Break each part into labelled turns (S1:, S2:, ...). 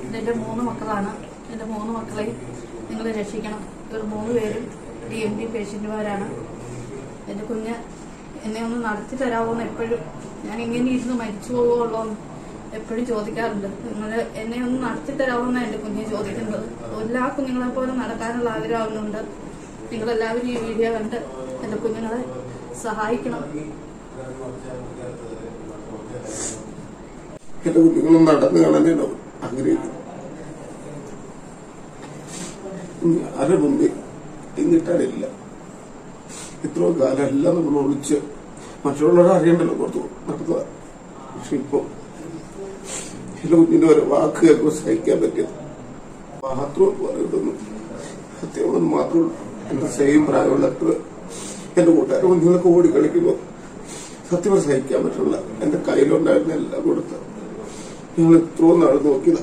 S1: ഇതെന്റെ മൂന്ന് മക്കളാണ് എന്റെ മൂന്ന് മക്കളെയും നിങ്ങൾ രക്ഷിക്കണം ഇവർ മൂന്ന് പേരും ഡി എം ഡി പേഷ്യന്റുമാരാണ് എന്റെ കുഞ്ഞ് എന്നെ ഒന്ന് നടത്തി തരാമോന്ന് എപ്പോഴും ഞാൻ ഇങ്ങനെ ഇരുന്ന് മരിച്ചു പോകുള്ളൂ എന്ന് എപ്പോഴും ചോദിക്കാറുണ്ട് നിങ്ങൾ എന്നെ ഒന്ന് നടത്തി തരാമോന്നാണ് എന്റെ കുഞ്ഞ് ചോദിക്കുന്നത് എല്ലാ കുഞ്ഞുങ്ങളെ പോലെ നടക്കാനുള്ള ആഗ്രഹമുണ്ട് നിങ്ങളെല്ലാവരും ഈ വീഡിയോ കണ്ട് എന്റെ കുഞ്ഞുങ്ങളെ സഹായിക്കണം
S2: എന്റെ കുഞ്ഞുങ്ങളും നടന്നു കാണാനാണ് ആഗ്രഹിക്കുന്നത് ഇനി ആരുടെ മുമ്പിൽ ഇങ്ങിട്ടാനില്ല ഇത്രയും കാലം എല്ലാം നമ്മൾ ഒളിച്ച് മറ്റുള്ളവരെ അറിയണ്ടല്ലോ പുറത്തു നടത്തുക പക്ഷെ ഇപ്പൊ എന്റെ കുഞ്ഞിന്റെ ഒരു വാക്ക് കേൾക്കുമ്പോൾ സഹിക്കാൻ പറ്റിയത് മഹത്വം പറയുന്നതൊന്നും സത്യമാണെന്ന് മാത്രമേ എന്റെ സെയിം പ്രായമുള്ള എത്ര എന്റെ കൂട്ടുകാരെ കുഞ്ഞുങ്ങളൊക്കെ ഓടി കളിക്കുമ്പോൾ സത്യം സഹിക്കാൻ പറ്റില്ല എന്റെ കയ്യിലുണ്ടായിരുന്ന എല്ലാം കൊടുത്ത് ഞങ്ങൾ ഇത്രയും നാൾ നോക്കിയതാ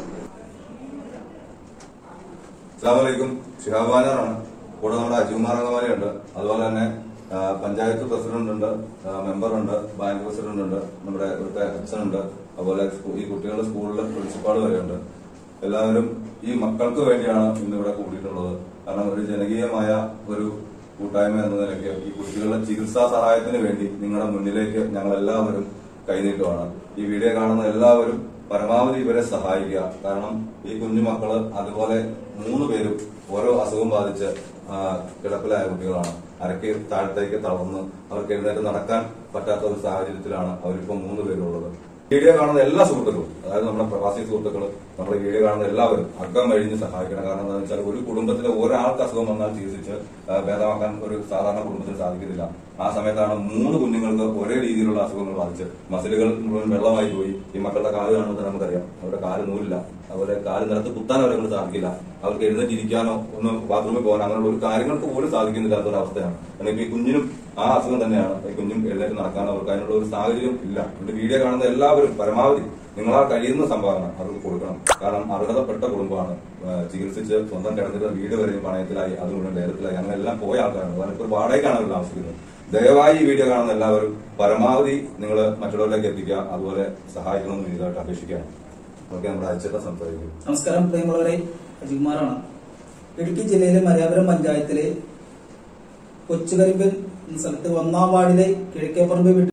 S3: അസ്സാമലൈക്കും ഷിഹാബ് ബാനറാണ് കൂടെ നമ്മുടെ അജുമാർ അംഗമാലിയുണ്ട് അതുപോലെ തന്നെ ആ, പഞ്ചായത്ത് പ്രസിഡന്റ് ഉണ്ട് ആ, മെമ്പറുണ്ട് ബാങ്ക് പ്രസിഡന്റ് ഉണ്ട് നമ്മുടെ ഇവിടുത്തെ അച്ഛനുണ്ട് അതുപോലെ സ്കൂ- ഈ കുട്ടികളുടെ സ്കൂളിൽ പ്രിൻസിപ്പാൾ വരെയുണ്ട് എല്ലാവരും ഈ മക്കൾക്ക് വേണ്ടിയാണ് ഇന്ന് ഇവിടെ കൂടിയിട്ടുള്ളത് കാരണം ഒരു ജനകീയമായ ഒരു കൂട്ടായ്മ എന്ന നിലയ്ക്ക് ഈ കുട്ടികളുടെ ചികിത്സാ സഹായത്തിന് വേണ്ടി നിങ്ങളുടെ മുന്നിലേക്ക് ഞങ്ങൾ എല്ലാവരും കൈനീട്ടുവാണ് ഈ വീഡിയോ കാണുന്ന എല്ലാവരും പരമാവധി ഇവരെ സഹായിക്കുക കാരണം ഈ കുഞ്ഞു മക്കള് അതുപോലെ മൂന്ന് പേരും ഓരോ അസുഖം ബാധിച്ച് ആ, കിടപ്പിലായ കുട്ടികളാണ് അരക്ക് താഴത്തേക്ക് തളർന്ന് അവർക്ക് എഴുന്നേറ്റ് നടക്കാൻ പറ്റാത്ത ഒരു സാഹചര്യത്തിലാണ് അവരിപ്പോ മൂന്ന് പേരുള്ളത് വീഡിയോ കാണുന്ന എല്ലാ സുഹൃത്തുക്കളും അതായത് നമ്മുടെ പ്രവാസി സുഹൃത്തുക്കളും നമ്മുടെ വീഡിയോ കാണുന്ന എല്ലാവരും അക്കം കഴിഞ്ഞ് സഹായിക്കണം കാരണം എന്താണെന്ന് വെച്ചാൽ ഒരു കുടുംബത്തിലെ ഒരാൾക്ക് അസുഖം വന്നാൽ ചികിത്സിച്ച് ആ, ഭേദമാക്കാൻ ഒരു സാധാരണ കുടുംബത്തിന് സാധിക്കുന്നില്ല ആ സമയത്താണ് മൂന്ന് കുഞ്ഞുങ്ങൾക്ക് ഒരേ രീതിയിലുള്ള അസുഖങ്ങൾ ബാധിച്ച് മസിലുകൾ മുഴുവൻ വെള്ളമായി പോയി ഈ മക്കളുടെ കാല് കാണുന്നത് നമുക്കറിയാം അവരുടെ കാല് നൂലില്ല അതുപോലെ കാല് നിലത്ത് കുത്താൻ അവരെ കൊണ്ട് സാധിക്കില്ല അവർക്ക് എഴുന്നേറ്റിരിക്കാനോ ഒന്ന് ബാത്റൂമിൽ പോകാനോ അങ്ങനെയുള്ള ഒരു കാര്യങ്ങൾക്ക് പോലും സാധിക്കുന്നില്ലാത്ത ഒരു അവസ്ഥയാണ് അല്ലെങ്കിൽ ഈ കുഞ്ഞിനും ആ അസുഖം തന്നെയാണ് ഈ കുഞ്ഞും എഴുന്നേറ്റ് നടക്കാനോ അവർക്ക് അതിനുള്ള ഒരു സാഹചര്യം ഇല്ല എന്റെ വീഡിയോ കാണുന്ന എല്ലാവരും പരമാവധി നിങ്ങളാ കഴിയുന്ന സംഭാവന അവർക്ക് കൊടുക്കണം കാരണം അർഹതപ്പെട്ട കുടുംബമാണ് ആ, ചികിത്സിച്ച് സ്വന്തം കിടന്നിട്ട് വീട് വരെയും പണയത്തിലായി അത് മുഴുവൻ ലേലത്തിലായി അങ്ങനെ എല്ലാം പോയ ആൾക്കാരാണ് അതിനൊക്കെ ഒരു വാടകയ്ക്കാണ് അവർ താമസിക്കുന്നത് ദയവായി ഈ വീഡിയോ കാണുന്ന എല്ലാവരും പരമാവധി നിങ്ങൾ മറ്റുള്ളവരിലേക്ക് എത്തിക്കുക അതുപോലെ സഹായിക്കണമെന്ന് ഇതായിട്ട് അപേക്ഷിക്കുകയാണ് ഓക്കെ നമ്മുടെ അയച്ചിട്ട് സംസാരിക്കും
S4: നമസ്കാരം പ്രിയമുള്ളവരെ അജികുമാറാണ് ഇടുക്കി ജില്ലയിലെ മലയാപുരം പഞ്ചായത്തിലെ കൊച്ചുകരിമ്പൻ എന്ന സ്ഥലത്ത് ഒന്നാം വാർഡിലെ കിഴക്കേപ്പറമ്പ് വീട്ടിൽ